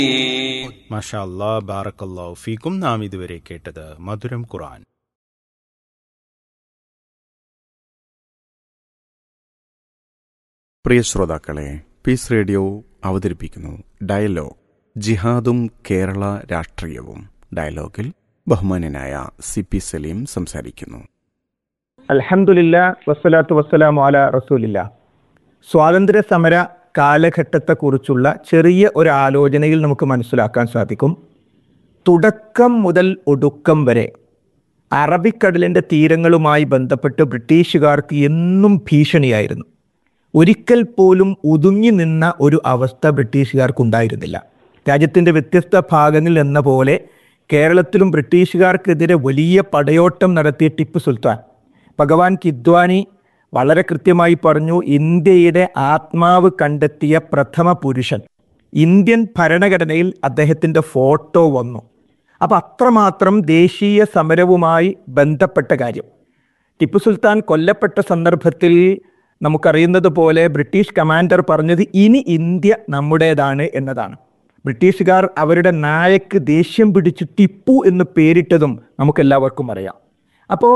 മാഷാ അല്ലാ ബാറക്കല്ലാഹു ഫീക്കും നാം ഇതുവരെ കേട്ടത് മധുരം ഖുർആൻ പ്രിയ ശ്രോതാക്കളെ പീസ് റേഡിയോ അവതരിപ്പിക്കുന്നു ഡയലോഗ് ജിഹാദും കേരള രാഷ്ട്രീയവും ഡയലോഗിൽ ബഹുമാനനായ സി പി സലീം സംസാരിക്കുന്നു അൽഹംദുലില്ല വസ്സലാത്തു വസ്സലാമു അല റസൂലില്ല സ്വാതന്ത്ര്യ സമര കാലഘട്ടത്തെക്കുറിച്ചുള്ള ചെറിയ ഒരു ആലോചനയിൽ നമുക്ക് മനസ്സിലാക്കാൻ സാധിക്കും തുടക്കം മുതൽ ഒടുക്കം വരെ അറബിക്കടലിൻ്റെ തീരങ്ങളുമായി ബന്ധപ്പെട്ട് ബ്രിട്ടീഷുകാർക്ക് എന്നും ഭീഷണിയായിരുന്നു ഒരിക്കൽ പോലും ഒതുങ്ങി നിന്ന ഒരു അവസ്ഥ ബ്രിട്ടീഷുകാർക്കുണ്ടായിരുന്നില്ല രാജ്യത്തിൻ്റെ വ്യത്യസ്ത ഭാഗങ്ങളിൽ എന്ന പോലെ കേരളത്തിലും ബ്രിട്ടീഷുകാർക്കെതിരെ വലിയ പടയോട്ടം നടത്തിയ ടിപ്പു സുൽത്താൻ ഭഗവാൻ കിദ്വാനി വളരെ കൃത്യമായി പറഞ്ഞു ഇന്ത്യയുടെ ആത്മാവ് കണ്ടെത്തിയ പ്രഥമ പുരുഷൻ ഇന്ത്യൻ ഭരണഘടനയിൽ അദ്ദേഹത്തിൻ്റെ ഫോട്ടോ വന്നു അപ്പം അത്രമാത്രം ദേശീയ സമരവുമായി ബന്ധപ്പെട്ട കാര്യം ടിപ്പു സുൽത്താൻ കൊല്ലപ്പെട്ട സന്ദർഭത്തിൽ നമുക്കറിയുന്നത് പോലെ ബ്രിട്ടീഷ് കമാൻഡർ പറഞ്ഞത് ഇനി ഇന്ത്യ നമ്മുടേതാണ് എന്നതാണ് ബ്രിട്ടീഷുകാർ അവരുടെ നായക്ക് ദേഷ്യം പിടിച്ച് ടിപ്പു എന്ന് പേരിട്ടതും നമുക്കെല്ലാവർക്കും അറിയാം അപ്പോൾ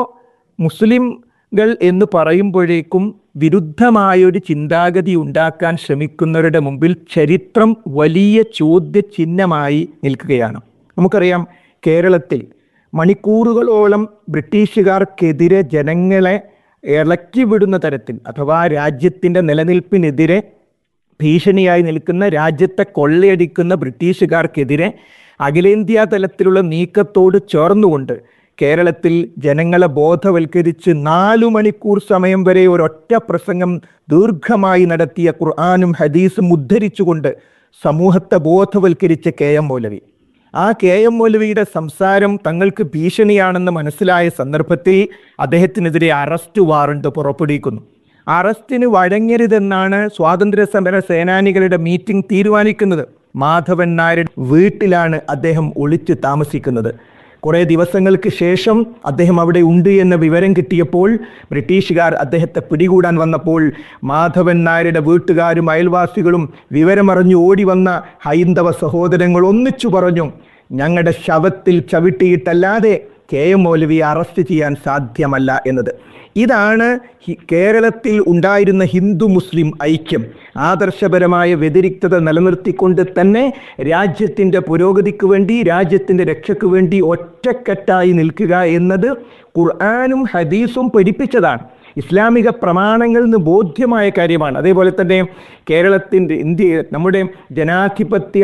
മുസ്ലിംകൾ എന്ന് പറയുമ്പോഴേക്കും വിരുദ്ധമായൊരു ചിന്താഗതി ഉണ്ടാക്കാൻ ശ്രമിക്കുന്നവരുടെ മുമ്പിൽ ചരിത്രം വലിയ ചോദ്യചിഹ്നമായി നിൽക്കുകയാണ് നമുക്കറിയാം കേരളത്തിൽ മണിക്കൂറുകളോളം ബ്രിട്ടീഷുകാർക്കെതിരെ ജനങ്ങളെ ഇളക്കി വിടുന്ന തരത്തിൽ അഥവാ രാജ്യത്തിൻ്റെ നിലനിൽപ്പിനെതിരെ ഭീഷണിയായി നിൽക്കുന്ന രാജ്യത്തെ കൊള്ളയടിക്കുന്ന ബ്രിട്ടീഷുകാർക്കെതിരെ അഖിലേന്ത്യാ തലത്തിലുള്ള നീക്കത്തോട് ചേർന്നുകൊണ്ട് കേരളത്തിൽ ജനങ്ങളെ ബോധവൽക്കരിച്ച് നാലു മണിക്കൂർ സമയം വരെ ഒരൊറ്റ പ്രസംഗം ദീർഘമായി നടത്തിയ ഖുർആാനും ഹദീസും ഉദ്ധരിച്ചുകൊണ്ട് സമൂഹത്തെ ബോധവൽക്കരിച്ച കെ എം മൗലവി ആ കെ എം മൗലവിയുടെ സംസാരം തങ്ങൾക്ക് ഭീഷണിയാണെന്ന് മനസ്സിലായ സന്ദർഭത്തിൽ അദ്ദേഹത്തിനെതിരെ അറസ്റ്റ് വാറണ്ട് പുറപ്പെടുവിക്കുന്നു അറസ്റ്റിന് വഴങ്ങരുതെന്നാണ് സ്വാതന്ത്ര്യ സമര സേനാനികളുടെ മീറ്റിംഗ് തീരുമാനിക്കുന്നത് മാധവൻ നായരുടെ വീട്ടിലാണ് അദ്ദേഹം ഒളിച്ചു താമസിക്കുന്നത് കുറേ ദിവസങ്ങൾക്ക് ശേഷം അദ്ദേഹം അവിടെ ഉണ്ട് എന്ന വിവരം കിട്ടിയപ്പോൾ ബ്രിട്ടീഷുകാർ അദ്ദേഹത്തെ പിടികൂടാൻ വന്നപ്പോൾ മാധവൻ നായരുടെ വീട്ടുകാരും അയൽവാസികളും വിവരമറിഞ്ഞു ഓടി വന്ന ഹൈന്ദവ സഹോദരങ്ങൾ ഒന്നിച്ചു പറഞ്ഞു ഞങ്ങളുടെ ശവത്തിൽ ചവിട്ടിയിട്ടല്ലാതെ കെ എം മൗലവിയെ അറസ്റ്റ് ചെയ്യാൻ സാധ്യമല്ല എന്നത് ഇതാണ് ഹി- കേരളത്തിൽ ഉണ്ടായിരുന്ന ഹിന്ദു മുസ്ലിം ഐക്യം ആദർശപരമായ വ്യതിരിക്തത നിലനിർത്തിക്കൊണ്ട് തന്നെ രാജ്യത്തിൻ്റെ പുരോഗതിക്ക് വേണ്ടി രാജ്യത്തിൻ്റെ രക്ഷയ്ക്ക് വേണ്ടി ഒറ്റക്കെട്ടായി നിൽക്കുക എന്നത് ഖുർആാനും ഹദീസും പഠിപ്പിച്ചതാണ് ഇസ്ലാമിക പ്രമാണങ്ങളിൽ നിന്ന് ബോധ്യമായ കാര്യമാണ് അതേപോലെ തന്നെ കേരളത്തിൻ്റെ ഇന്ത്യ നമ്മുടെ ജനാധിപത്യ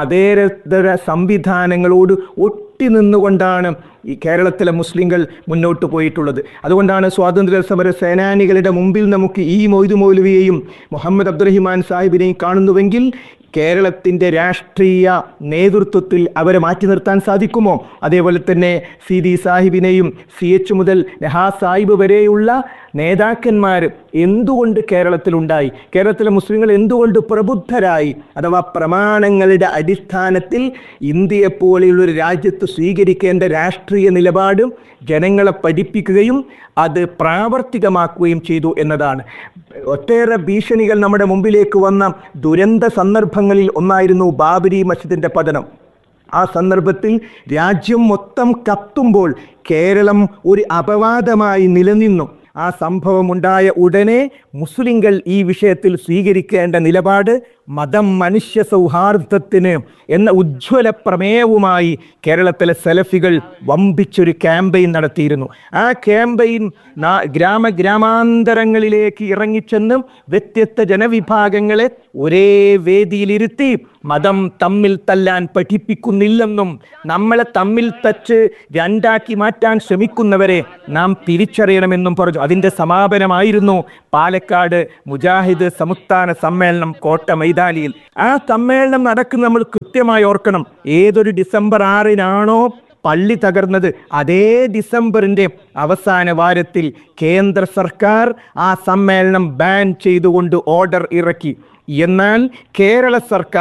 മതേതര സംവിധാനങ്ങളോട് ഒട്ടി നിന്നുകൊണ്ടാണ് ഈ കേരളത്തിലെ മുസ്ലിങ്ങൾ മുന്നോട്ട് പോയിട്ടുള്ളത് അതുകൊണ്ടാണ് സ്വാതന്ത്ര്യ സമര സേനാനികളുടെ മുമ്പിൽ നമുക്ക് ഈ മൊയ്തു മൗലവിയെയും മുഹമ്മദ് അബ്ദുറഹിമാൻ സാഹിബിനെയും കാണുന്നുവെങ്കിൽ കേരളത്തിൻ്റെ രാഷ്ട്രീയ നേതൃത്വത്തിൽ അവരെ മാറ്റി നിർത്താൻ സാധിക്കുമോ അതേപോലെ തന്നെ സി ഡി സാഹിബിനെയും സി എച്ച് മുതൽ നെഹാ സാഹിബ് വരെയുള്ള നേതാക്കന്മാർ എന്തുകൊണ്ട് കേരളത്തിലുണ്ടായി കേരളത്തിലെ മുസ്ലിങ്ങൾ എന്തുകൊണ്ട് പ്രബുദ്ധരായി അഥവാ പ്രമാണങ്ങളുടെ അടിസ്ഥാനത്തിൽ ഇന്ത്യയെപ്പോലെയുള്ള ഒരു രാജ്യത്ത് സ്വീകരിക്കേണ്ട രാഷ്ട്രീയ നിലപാട് ജനങ്ങളെ പഠിപ്പിക്കുകയും അത് പ്രാവർത്തികമാക്കുകയും ചെയ്തു എന്നതാണ് ഒട്ടേറെ ഭീഷണികൾ നമ്മുടെ മുമ്പിലേക്ക് വന്ന ദുരന്ത സന്ദർഭങ്ങളിൽ ഒന്നായിരുന്നു ബാബരി മസ്ജിദിന്റെ പതനം ആ സന്ദർഭത്തിൽ രാജ്യം മൊത്തം കത്തുമ്പോൾ കേരളം ഒരു അപവാദമായി നിലനിന്നു ആ സംഭവമുണ്ടായ ഉടനെ മുസ്ലിങ്ങൾ ഈ വിഷയത്തിൽ സ്വീകരിക്കേണ്ട നിലപാട് മതം മനുഷ്യ സൗഹാർദ്ദത്തിന് എന്ന ഉജ്ജ്വല പ്രമേയവുമായി കേരളത്തിലെ സെലഫികൾ വമ്പിച്ചൊരു ക്യാമ്പയിൻ നടത്തിയിരുന്നു ആ ക്യാമ്പയിൻ നാ- ഗ്രാമ ഗ്രാമാന്തരങ്ങളിലേക്ക് ഇറങ്ങിച്ചെന്ന് വ്യത്യസ്ത ജനവിഭാഗങ്ങളെ ഒരേ വേദിയിലിരുത്തി മതം തമ്മിൽ തല്ലാൻ പഠിപ്പിക്കുന്നില്ലെന്നും നമ്മളെ തമ്മിൽ തച്ച് രണ്ടാക്കി മാറ്റാൻ ശ്രമിക്കുന്നവരെ നാം തിരിച്ചറിയണമെന്നും പറഞ്ഞു അതിൻ്റെ സമാപനമായിരുന്നു പാലക്കാട് മുജാഹിദ് സംസ്ഥാന സമ്മേളനം കോട്ട മൈതാനിയിൽ ആ സമ്മേളനം നടക്കുന്ന നമ്മൾ കൃത്യമായി ഓർക്കണം ഏതൊരു ഡിസംബർ ആറിനാണോ പള്ളി തകർന്നത് അതേ ഡിസംബറിൻ്റെ അവസാന വാരത്തിൽ കേന്ദ്ര സർക്കാർ ആ സമ്മേളനം ബാൻ ചെയ്തുകൊണ്ട് ഓർഡർ ഇറക്കി എന്നാൽ കേരള സർക്കാർ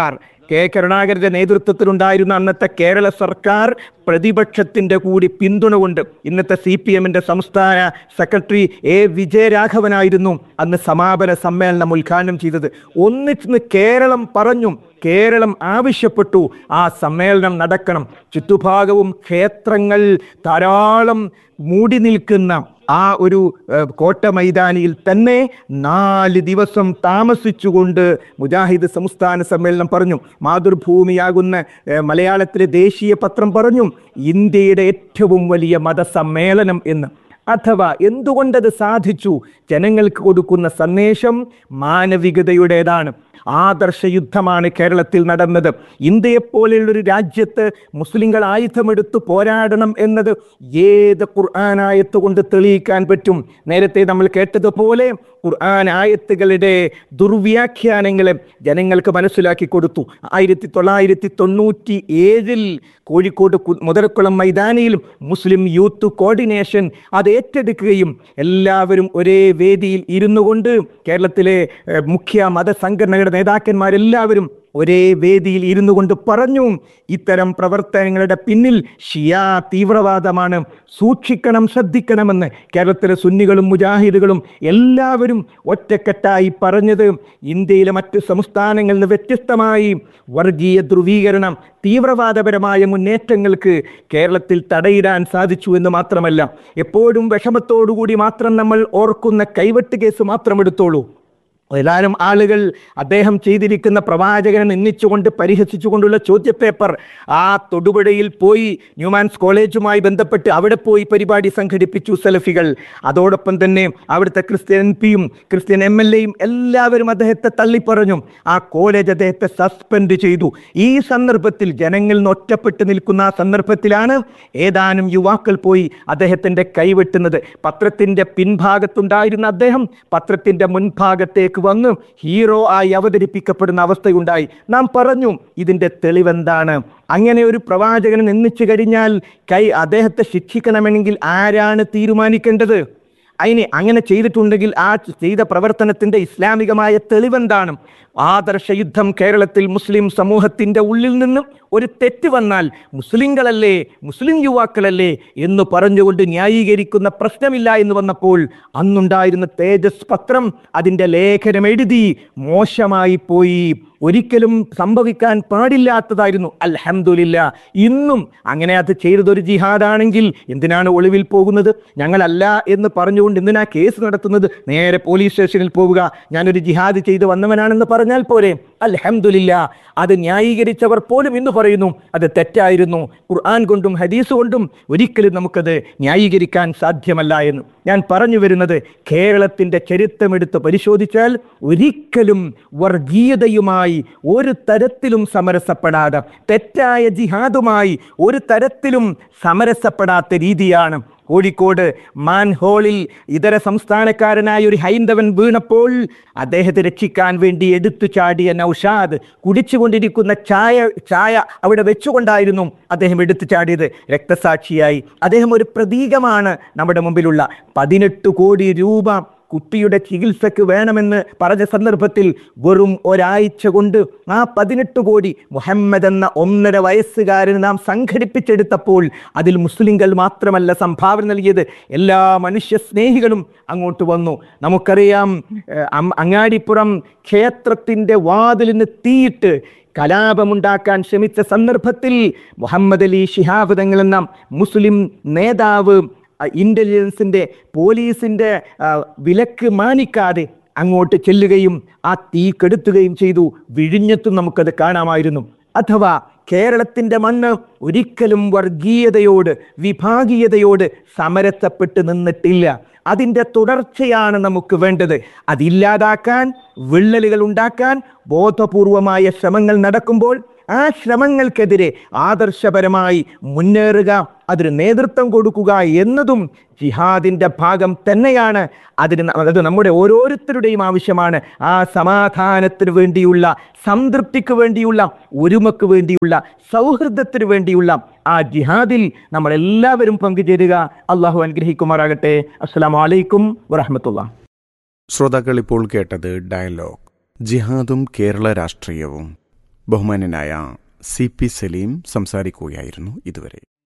കെ കരുണാകരന്റെ നേതൃത്വത്തിലുണ്ടായിരുന്ന അന്നത്തെ കേരള സർക്കാർ പ്രതിപക്ഷത്തിന്റെ കൂടി പിന്തുണ കൊണ്ട് ഇന്നത്തെ സി പി എമ്മിന്റെ സംസ്ഥാന സെക്രട്ടറി എ വിജയരാഘവനായിരുന്നു അന്ന് സമാപന സമ്മേളനം ഉദ്ഘാടനം ചെയ്തത് ഒന്നിച്ച് കേരളം പറഞ്ഞു കേരളം ആവശ്യപ്പെട്ടു ആ സമ്മേളനം നടക്കണം ചുറ്റുഭാഗവും ക്ഷേത്രങ്ങൾ ധാരാളം മൂടി നിൽക്കുന്ന ആ ഒരു ഏഹ്, കോട്ട മൈതാനിയിൽ തന്നെ നാല് ദിവസം താമസിച്ചുകൊണ്ട് മുജാഹിദ് സംസ്ഥാന സമ്മേളനം പറഞ്ഞു മാതൃഭൂമിയാകുന്ന ഏഹ്, മലയാളത്തിലെ ദേശീയ പത്രം പറഞ്ഞു ഇന്ത്യയുടെ ഏറ്റവും വലിയ മതസമ്മേളനം എന്ന് അഥവാ എന്തുകൊണ്ടത് സാധിച്ചു ജനങ്ങൾക്ക് കൊടുക്കുന്ന സന്ദേശം മാനവികതയുടേതാണ് ആദർശ യുദ്ധമാണ് കേരളത്തിൽ നടന്നത് ഇന്ത്യയെപ്പോലെയുള്ളൊരു രാജ്യത്ത് മുസ്ലിങ്ങൾ ആയുധമെടുത്ത് പോരാടണം എന്നത് ഏത് ഖുർആൻ ആയത്ത് കൊണ്ട് തെളിയിക്കാൻ പറ്റും നേരത്തെ നമ്മൾ കേട്ടതുപോലെ ഖുർആൻ ആയത്തുകളുടെ ദുർവ്യാഖ്യാനങ്ങളെ ജനങ്ങൾക്ക് മനസ്സിലാക്കി കൊടുത്തു ആയിരത്തി തൊള്ളായിരത്തി തൊണ്ണൂറ്റി ഏഴിൽ കോഴിക്കോട് കു- മുതലക്കുളം മൈതാനിയിൽ മുസ്ലിം യൂത്ത് കോർഡിനേഷൻ അത് ഏറ്റെടുക്കുകയും എല്ലാവരും ഒരേ വേദിയിൽ ഇരുന്നു കൊണ്ട് കേരളത്തിലെ ഏഹ്, മുഖ്യ മതസംഘടനകളുടെ നേതാക്കന്മാരെല്ലാവരും ഒരേ വേദിയിൽ ഇരുന്നു കൊണ്ട് പറഞ്ഞു ഇത്തരം പ്രവർത്തനങ്ങളുടെ പിന്നിൽ ഷിയാ തീവ്രവാദമാണ് സൂക്ഷിക്കണം ശ്രദ്ധിക്കണമെന്ന് കേരളത്തിലെ സുന്നികളും മുജാഹിദുകളും എല്ലാവരും ഒറ്റക്കെട്ടായി പറഞ്ഞത് ഇന്ത്യയിലെ മറ്റ് സംസ്ഥാനങ്ങളിൽ നിന്ന് വ്യത്യസ്തമായി വർഗീയ ധ്രുവീകരണം തീവ്രവാദപരമായ മുന്നേറ്റങ്ങൾക്ക് കേരളത്തിൽ തടയിടാൻ സാധിച്ചു എന്ന് മാത്രമല്ല എപ്പോഴും വിഷമത്തോടുകൂടി മാത്രം നമ്മൾ ഓർക്കുന്ന കൈവെട്ട് കേസ് മാത്രം എടുത്തോളൂ ഏതാനും ആളുകൾ അദ്ദേഹം ചെയ്തിരിക്കുന്ന പ്രവാചകനെ നിന്ദിച്ചുകൊണ്ട് പരിഹസിച്ചുകൊണ്ടുള്ള ചോദ്യപേപ്പർ ആ തൊടുപുഴയിൽ പോയി ന്യൂമാൻസ് കോളേജുമായി ബന്ധപ്പെട്ട് അവിടെ പോയി പരിപാടി സംഘടിപ്പിച്ചു സെലഫികൾ അതോടൊപ്പം തന്നെ അവിടുത്തെ ക്രിസ്ത്യൻ എം പിയും ക്രിസ്ത്യൻ എം എൽ എയും എല്ലാവരും അദ്ദേഹത്തെ തള്ളിപ്പറഞ്ഞു ആ കോളേജ് അദ്ദേഹത്തെ സസ്പെൻഡ് ചെയ്തു ഈ സന്ദർഭത്തിൽ ജനങ്ങളിൽ നിന്ന് ഒറ്റപ്പെട്ട് നിൽക്കുന്ന ആ സന്ദർഭത്തിലാണ് ഏതാനും യുവാക്കൾ പോയി അദ്ദേഹത്തിന്റെ കൈവെട്ടുന്നത് പത്രത്തിന്റെ പിൻഭാഗത്തുണ്ടായിരുന്ന അദ്ദേഹം പത്രത്തിന്റെ മുൻഭാഗത്തേക്ക് വന്ന് ഹീറോ ആയി അവതരിപ്പിക്കപ്പെടുന്ന അവസ്ഥയുണ്ടായി നാം പറഞ്ഞു ഇതിന്റെ തെളിവെന്താണ് അങ്ങനെ ഒരു പ്രവാചകനെ നിന്ദിച്ചു കഴിഞ്ഞാൽ കൈ അദ്ദേഹത്തെ ശിക്ഷിക്കണമെങ്കിൽ ആരാണ് തീരുമാനിക്കേണ്ടത് അതിന് അങ്ങനെ ചെയ്തിട്ടുണ്ടെങ്കിൽ ആ ചെയ്ത പ്രവർത്തനത്തിന്റെ ഇസ്ലാമികമായ തെളിവെന്താണ് ആദർശ യുദ്ധം കേരളത്തിൽ മുസ്ലിം സമൂഹത്തിന്റെ ഉള്ളിൽ നിന്നും ഒരു തെറ്റ് വന്നാൽ മുസ്ലിങ്ങളല്ലേ മുസ്ലിം യുവാക്കളല്ലേ എന്ന് പറഞ്ഞുകൊണ്ട് ന്യായീകരിക്കുന്ന പ്രശ്നമില്ല എന്ന് വന്നപ്പോൾ അന്നുണ്ടായിരുന്ന തേജസ് പത്രം അതിൻ്റെ ലേഖനം എഴുതി മോശമായി പോയി ഒരിക്കലും സംഭവിക്കാൻ പാടില്ലാത്തതായിരുന്നു അൽഹംദുലില്ല ഇന്നും അങ്ങനെ അത് ചെയ്തതൊരു ജിഹാദാണെങ്കിൽ എന്തിനാണ് ഒളിവിൽ പോകുന്നത് ഞങ്ങളല്ല എന്ന് പറഞ്ഞുകൊണ്ട് എന്തിനാ കേസ് നടത്തുന്നത് നേരെ പോലീസ് സ്റ്റേഷനിൽ പോവുക ഞാനൊരു ജിഹാദ് ചെയ്ത് വന്നവനാണെന്ന് പറഞ്ഞാൽ പോരെ അൽഹംദുലില്ല അത് ന്യായീകരിച്ചവർ പോലും ഇന്ന് പറയുന്നു അത് തെറ്റായിരുന്നു ഖുർആൻ കൊണ്ടും ഹദീസ് കൊണ്ടും ഒരിക്കലും നമുക്കത് ന്യായീകരിക്കാൻ സാധ്യമല്ല എന്ന് ഞാൻ പറഞ്ഞു വരുന്നത് കേരളത്തിന്റെ ചരിത്രമെടുത്ത് പരിശോധിച്ചാൽ ഒരിക്കലും വർഗീയതയുമായി ഒരു തരത്തിലും സമരസപ്പെടാതെ തെറ്റായ ജിഹാദുമായി ഒരു തരത്തിലും സമരസപ്പെടാത്ത രീതിയാണ് കോഴിക്കോട് മാൻഹോളിൽ ഇതര സംസ്ഥാനക്കാരനായ ഒരു ഹൈന്ദവൻ വീണപ്പോൾ അദ്ദേഹത്തെ രക്ഷിക്കാൻ വേണ്ടി എടുത്തു ചാടിയ നൌഷാദ് കുടിച്ചുകൊണ്ടിരിക്കുന്ന ചായ ചായ അവിടെ വെച്ചുകൊണ്ടായിരുന്നു അദ്ദേഹം എടുത്തു ചാടിയത് രക്തസാക്ഷിയായി അദ്ദേഹം ഒരു പ്രതീകമാണ് നമ്മുടെ മുമ്പിലുള്ള പതിനെട്ട് കോടി രൂപ കുട്ടിയുടെ ചികിത്സക്ക് വേണമെന്ന് പറഞ്ഞ സന്ദർഭത്തിൽ വെറും ഒരാഴ്ച കൊണ്ട് ആ പതിനെട്ട് കോടി മുഹമ്മദ് എന്ന ഒന്നര വയസ്സുകാരന് നാം സംഘടിപ്പിച്ചെടുത്തപ്പോൾ അതിൽ മുസ്ലിങ്ങൾ മാത്രമല്ല സംഭാവന നൽകിയത് എല്ലാ മനുഷ്യ സ്നേഹികളും അങ്ങോട്ട് വന്നു നമുക്കറിയാം ഏഹ്, അം- അങ്ങാടിപ്പുറം ക്ഷേത്രത്തിൻ്റെ വാതിലിന് തീയിട്ട് കലാപമുണ്ടാക്കാൻ ശ്രമിച്ച സന്ദർഭത്തിൽ മുഹമ്മദ് അലി ശിഹാബ് തങ്ങൾ എന്ന മുസ്ലിം നേതാവ് ഇന്റലിജൻസിന്റെ പോലീസിന്റെ ആ, വിലക്ക് മാനിക്കാതെ അങ്ങോട്ട് ചെല്ലുകയും ആ തീ കെടുത്തുകയും ചെയ്തു വിഴിഞ്ഞത്തും നമുക്കത് കാണാമായിരുന്നു അഥവാ കേരളത്തിന്റെ മണ്ണ് ഒരിക്കലും വർഗീയതയോട് വിഭാഗീയതയോട് സമരസപ്പെട്ട് നിന്നിട്ടില്ല അതിൻ്റെ തുടർച്ചയാണ് നമുക്ക് വേണ്ടത് അതില്ലാതാക്കാൻ വിള്ളലുകൾ ഉണ്ടാക്കാൻ ബോധപൂർവമായ ശ്രമങ്ങൾ നടക്കുമ്പോൾ ആ ശ്രമങ്ങൾക്കെതിരെ ആദർശപരമായി മുന്നേറുക അതിന് നേതൃത്വം കൊടുക്കുക എന്നതും ജിഹാദിന്റെ ഭാഗം തന്നെയാണ് അതിന് ന- അത് നമ്മുടെ ഓരോരുത്തരുടെയും ആവശ്യമാണ് ആ സമാധാനത്തിന് വേണ്ടിയുള്ള സംതൃപ്തിക്ക് വേണ്ടിയുള്ള ഒരുമക്ക് വേണ്ടിയുള്ള സൗഹൃദത്തിന് വേണ്ടിയുള്ള ആ ജിഹാദിൽ നമ്മൾ എല്ലാവരും പങ്കുചേരുക അള്ളാഹു അനുഗ്രഹിക്കുമാറാകട്ടെ അസ്സാം വലൈക്കും വറഹമത്തുള്ള ശ്രോതാക്കൾ ഇപ്പോൾ കേട്ടത് ഡയലോഗ് ജിഹാദും കേരള രാഷ്ട്രീയവും ബഹുമാന്യനായ സി പി സലീം സംസാരിക്കുകയായിരുന്നു ഇതുവരെ